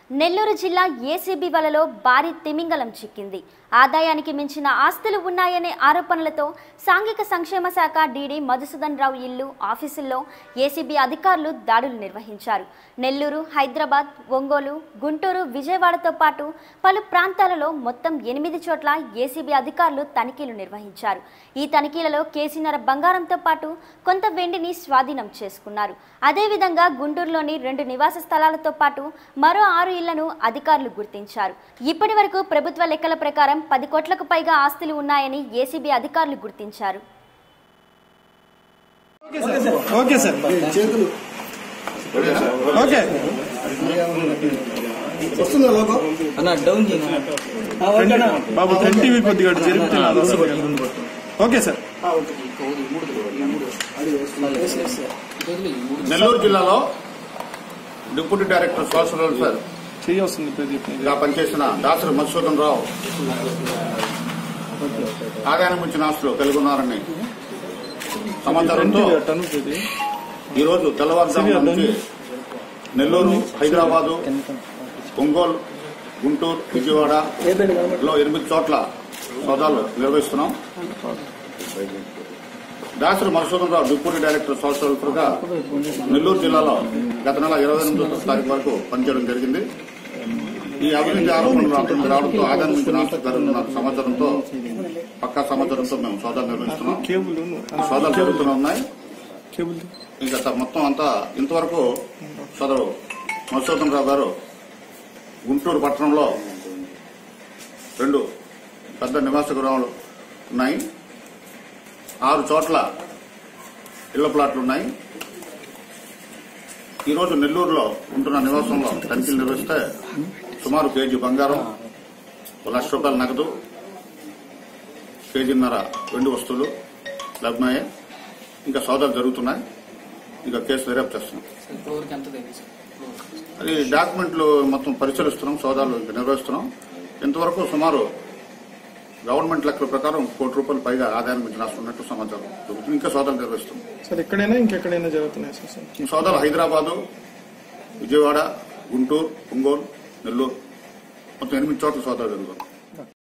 నెల్లూరు జిల్లా ఏసీబీ వలలో భారీ తిమింగలం చిక్కింది ఆదాయానికి మించిన ఆస్తులు ఉన్నాయనే ఆరోపణలతో సాంఘిక సంక్షేమ శాఖ డీడీ మధుసూదన్ రావు ఇల్లు ఆఫీసుల్లో ఏసీబీ అధికారులు దాడులు నిర్వహించారు నెల్లూరు హైదరాబాద్ ఒంగోలు గుంటూరు విజయవాడతో పాటు పలు ప్రాంతాలలో మొత్తం ఎనిమిది చోట్ల ఏసీబీ అధికారులు తనిఖీలు నిర్వహించారు ఈ తనిఖీలలో కేసీనర బంగారంతో పాటు కొంత వెండిని స్వాధీనం చేసుకున్నారు అదేవిధంగా గుంటూరులోని రెండు నివాస స్థలాలతో పాటు మరో ఆరు ఇళ్లను అధికారులు గుర్తించారు ఇప్పటి వరకు ప్రభుత్వ లెక్కల ప్రకారం పది కోట్లకు పైగా ఆస్తులు ఉన్నాయని ఏసీబీ అధికారులు గుర్తించారు ఓకే సార్ ఓకే వస్తుందా లోగో అన్న డౌన్ చేయను బాబు టెన్ టీవీ కొద్దిగా అటు జరిపితే నాది వస్తుంది కదా. ఓకే సార్ నెల్లూరు జిల్లాలో డిప్యూటీ డైరెక్టర్ సోషల్ వెల్ఫేర్ చెయ్యి వస్తుంది ప్రదీప్ గా పనిచేసిన దాసరి మధుసూదన్ రావు ఆదాయం మించిన ఆస్తులు కలిగి ఉన్నారని సమాచారంతో టను ప్రదీప్ ఈ రోజు తెల్లవారుజాము నుంచి నెల్లూరు హైదరాబాదు ఒంగోలు గుంటూరు విజయవాడ లో ఎనిమిది చోట్ల సోదాలు నిర్వహిస్తున్నాం Dasari Madhusudhan Rao deputy director social welfare గా నెల్లూరు జిల్లాలో గత నెల ఇరవై ఎనిమిదో తారీఖు వరకు పనిచేయడం జరిగింది ఈ అవినీతి ఆరోపణలు అతనికి రావడంతో ఆదాయం నుంచి నష్టకరమైన సమాచారంతో పక్కా సమాచారంతో మేము సోదాలు నిర్వహిస్తున్నాం కేబుల్ సోదాలు జరుగుతూనే ఉన్నాయి కేబుల్ ఇంకా త- మొత్తం అంతా ఇంతవరకు సదరు మధుసూదన్ రావు గారు గుంటూరు పట్టణంలో రెండు పెద్ద నివాస గృహాలు ఉన్నాయి ఆరు చోట్ల ఇళ్ల ప్లాట్లు ఉన్నాయి ఈరోజు నెల్లూరులో ఉంటున్న నివాసంలో తనిఖీలు నిర్వహిస్తే సుమారు కేజీ బంగారం ఒక లక్ష రూపాయల నగదు కేజీన్నర వెండి వస్తువులు లభ్యమయ్యాయి ఇంకా సోదాలు జరుగుతున్నాయి ఇంకా కేసు దర్యాప్తు చేస్తున్నాం ఇప్పటివరకు ఎంత తెలియదు అది డాక్యుమెంట్లు మొత్తం పరిశీలిస్తున్నాం సోదాలు ఇంకా నిర్వహిస్తున్నాం ఇంతవరకు సుమారు గవర్నమెంట్ లెక్కల ప్రకారం కోటి రూపాయలు పైగా ఆదాయం మించి నష్టం ఉన్నట్టు సమాచారం దొరుకుతుంది. ఇంకా సోదాలు నిర్వహిస్తున్నాం సార్ ఎక్కడైనా ఇంకెక్కడైనా జరుగుతున్నాయి సార్ సార్ ఈ సోదాలు హైదరాబాదు విజయవాడ గుంటూరు ఒంగోలు నెల్లూరు మొత్తం ఎనిమిది చోట్ల సోదాలు జరుగుతుంది